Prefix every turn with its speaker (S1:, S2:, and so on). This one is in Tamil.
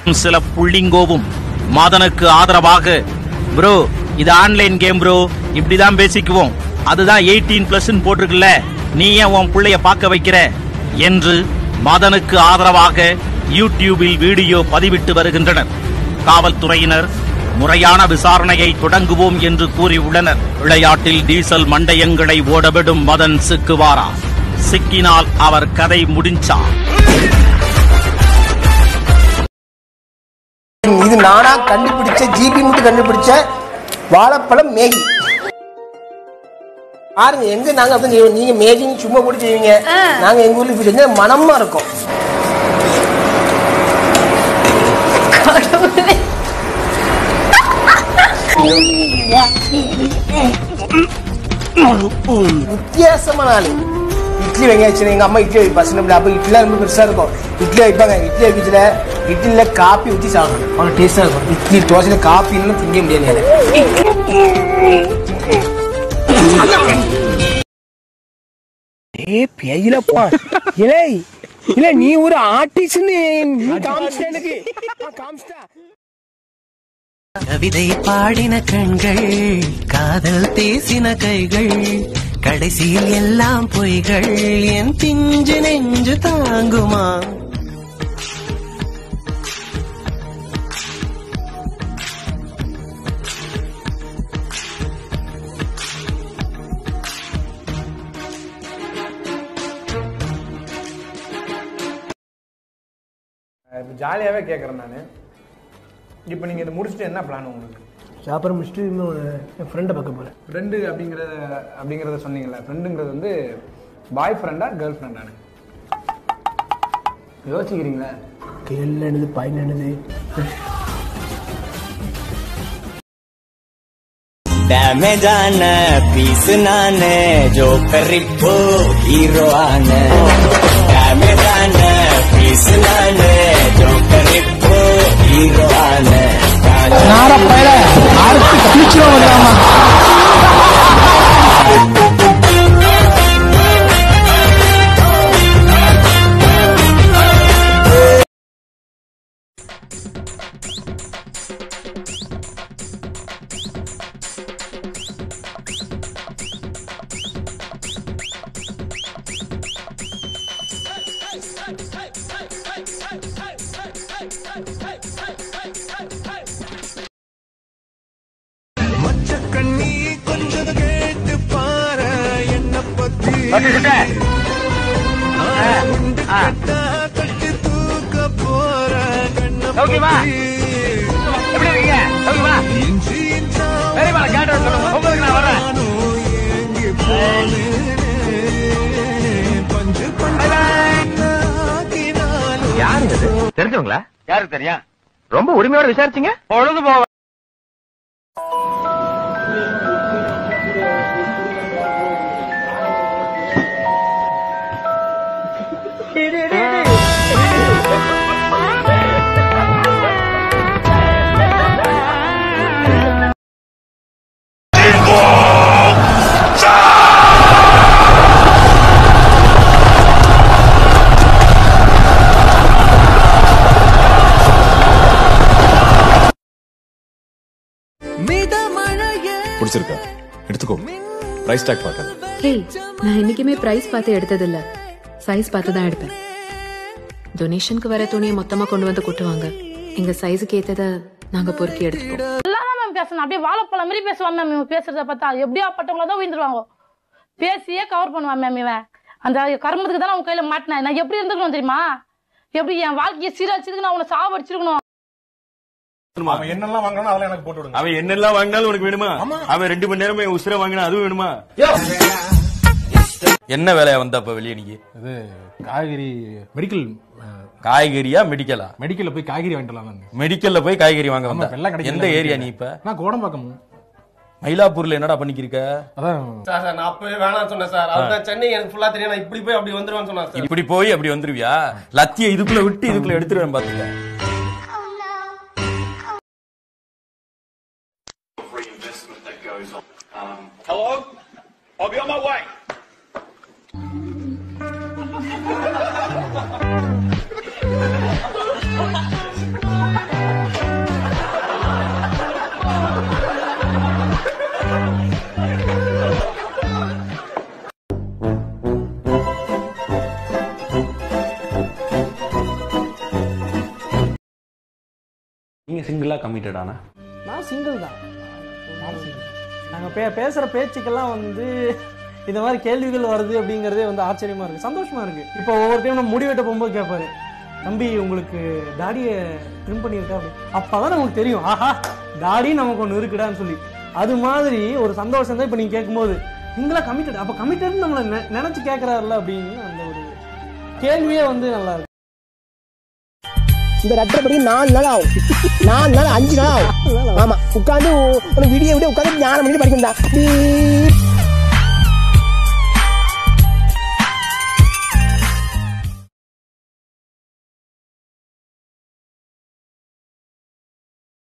S1: சில புள்ளிங்கோவும் மாதனுக்கு ஆதரவாக ப்ரோ இது ஆன்லைன் கேம் ப்ரோ இப்படிதான் பேசிக்குவோம் அதுதான் எயிட்டீன் பிளஸ் போட்டிருக்குல்ல நீ ஏன் உன் புள்ளைய பார்க்க வைக்கிற என்று மதனுக்கு ஆதரவாக யூடியூபில் வீடியோ பதிவிட்டு வருகின்றனர் காவல்துறையினர் முறையான விசாரணையை தொடங்குவோம் என்று கூறியுள்ளனர் விளையாட்டில் டீசல் மண்டையங்களை ஓடவிடும் மதன் சிக்குவாரா சிக்கினால் அவர் கதை முடிஞ்சா
S2: இது நானா கண்டுபிடிச்ச ஜிபி மட்டும் கண்டுபிடிச்ச வாழைப்பழம் மேகி பாருங்க எங்க நாங்க அப்படி செய்வோம் நீங்க மேகின்னு சும்மா கூட செய்வீங்க நாங்க எங்க ஊர்ல இப்படி செஞ்சா மனமா இருக்கும் வித்தியாசமான ஆளு இட்லி வெங்காயம் எங்க அம்மா இட்லி வைப்பா சின்ன பிள்ளை அப்ப இட்லிலாம் ரொம்ப பெருசா இருக்கும் இட்லி வைப்பாங்க இட்லி வைக்கச்சுல இட்லில காப்பி ஊற்றி சாப்பிடணும் அவ்வளோ டேஸ்டா இருக்கும் இட்லி தோசையில காப்பி இல்லைன்னா திங்க முடியாது ஏ பேயில போ இலே இல்ல நீ ஒரு ஆர்டிஸ்ட்னு நீ காமிச்சிட்ட எனக்கு காமிச்சிட்டா
S3: கவிதை பாடின கண்கள் காதல் பேசின கைகள் கடைசியில் எல்லாம் பொய்கள் என் பிஞ்சு நெஞ்சு தாங்குமா
S4: இப்போ ஜாலியாகவே கேட்குறேன் நான் இப்போ நீங்கள் இதை முடிச்சுட்டு என்ன பிளான் உங்களுக்கு
S2: சாப்பிட முடிச்சுட்டு இன்னும் என் ஃப்ரெண்டை பார்க்க போறேன்
S4: ஃப்ரெண்டு அப்படிங்கிறத அப்படிங்கிறத சொன்னீங்கல்ல ஃப்ரெண்டுங்கிறது வந்து பாய் ஃப்ரெண்டா கேர்ள் ஃப்ரெண்டானு யோசிக்கிறீங்களா
S2: கேள் என்னது பையன் என்னது
S3: டேமேஜான பீஸ் நானு ஜோக்கர் இப்போ ஹீரோ ஆன டேமேஜான பீஸ் நானு ஜோக்கர் இப்போ ஹீரோ ஆன
S2: நார பையல ஆறுக்கு கிழிச்சிரும் வந்தாமா
S3: கண்ணி கொஞ்சம் கேட்டு பாரு என்ன பத்தி கட்டி தூக்க போற கண்ண பத்தி இஞ்சி இஞ்சா நானும் ஏங்கி போனேனே. பஞ்சு பஞ்சாக்கினாலும்
S1: தெரிஞ்சவங்களா யாருக்கு தெரியும் ரொம்ப உரிமையோட விசாரிச்சீங்க பொழுது போக
S5: பிடிச்சிருக்கா எடுத்துக்கோ பிரைஸ் டேக் பார்க்காத
S6: ஹே நான் என்னைக்குமே பிரைஸ் பார்த்து எடுத்ததில்ல சைஸ் பார்த்து தான் எடுப்பேன் டொனேஷனுக்கு வர துணியை மொத்தமா கொண்டு வந்து கொட்டுவாங்க எங்க சைஸுக்கு ஏத்தத நாங்க பொறுக்கி எடுத்துப்போம்
S7: எல்லாம் மேம் பேசணும் அப்படியே வாழைப்பழம் மாதிரி பேசுவான் மேம் இவன் பேசுறத பார்த்தா எப்படியா பட்டவங்கள தான் உயிர்ந்துருவாங்க பேசியே கவர் பண்ணுவான் மேம் இவன் அந்த கர்மத்துக்கு தான் அவன் கையில மாட்டினேன் நான் எப்படி இருந்துக்கணும் தெரியுமா எப்படி என் வாழ்க்கையை சீரழிச்சதுக்கு நான் உன்னை சாவடிச்சிருக்கணும்
S8: அவன் என்னெல்லாம் வாங்கணும் அதெல்லாம் எனக்கு போட்டு விடுங்க
S9: அவன் என்னெல்லாம் வாங்கினாலும் உனக்கு வேணுமா அவன் ரெண்டு மணி நேரமே உசுர வாங்கினா அதுவும் வேணுமா என்ன வேலையா வந்த அப்ப வெளியே நீ
S8: இது காய்கறி மெடிக்கல்
S9: காய்கறியா மெடிக்கலா
S8: மெடிக்கல்ல போய் காய்கறி வாங்கிட்டு வரலாம்
S9: மெடிக்கல்ல போய் காய்கறி வாங்க
S8: ஆமா,
S9: வந்த
S8: வெள்ளை கடைக்கு
S9: எந்த
S8: வெள்ளை
S9: ஏரியா
S8: கடைக்கு.
S9: நீ இப்ப
S8: நான் கோடம்பாக்கம்
S9: மயிலாப்பூர்ல என்னடா பண்ணிக்கிருக்க
S8: அதான்
S10: சார் சார் நான் அப்பவே வேணாம்னு சொன்னேன் சார் அதுதான் சென்னை எனக்கு ஃபுல்லா தெரியும் நான் இப்படி போய் அப்படி வந்துருவேன்னு சொன்னேன் சார்
S9: இப்படி போய் அப்படி வந்துருவியா லத்திய இதுக்குள்ள விட்டு இதுக்குள்ள எடுத்துருவேன் பாத்துக்க
S8: Hello? I'll be on my way.
S11: நீங்க சிங்கிளா கமிட்டடானா
S12: நான் சிங்கிள் தான் நாங்கள் பே பேசுகிற பேச்சுக்கெல்லாம் வந்து இந்த மாதிரி கேள்விகள் வருது அப்படிங்கிறதே வந்து ஆச்சரியமா இருக்கு சந்தோஷமா இருக்கு இப்போ ஒவ்வொரு டைம் நம்ம முடிவெட்ட போகும்போது கேட்பாரு தம்பி உங்களுக்கு தாடியை ட்ரிம் பண்ணியிருக்கா அப்படி அப்பதான் நமக்கு தெரியும் ஆஹா தாடி நமக்கு ஒன்று இருக்குடான்னு சொல்லி அது மாதிரி ஒரு சந்தோஷம் தான் இப்போ நீங்கள் கேட்கும்போது நீங்களா கமிட்டட் அப்போ கமிட்டட்னு நம்மளை நெ- நினைச்சு கேட்குறாருல அப்படின்னு அந்த ஒரு கேள்வியே வந்து நல்லா இருக்கு
S2: இந்த ரட்டப்படி நாலு நாள் ஆகும் நாலு நாள் அஞ்சு நாள் ஆகும் ஆமா உட்காந்து விடிய விடிய உட்காந்து ஞானம் பண்ணி படிக்கணும்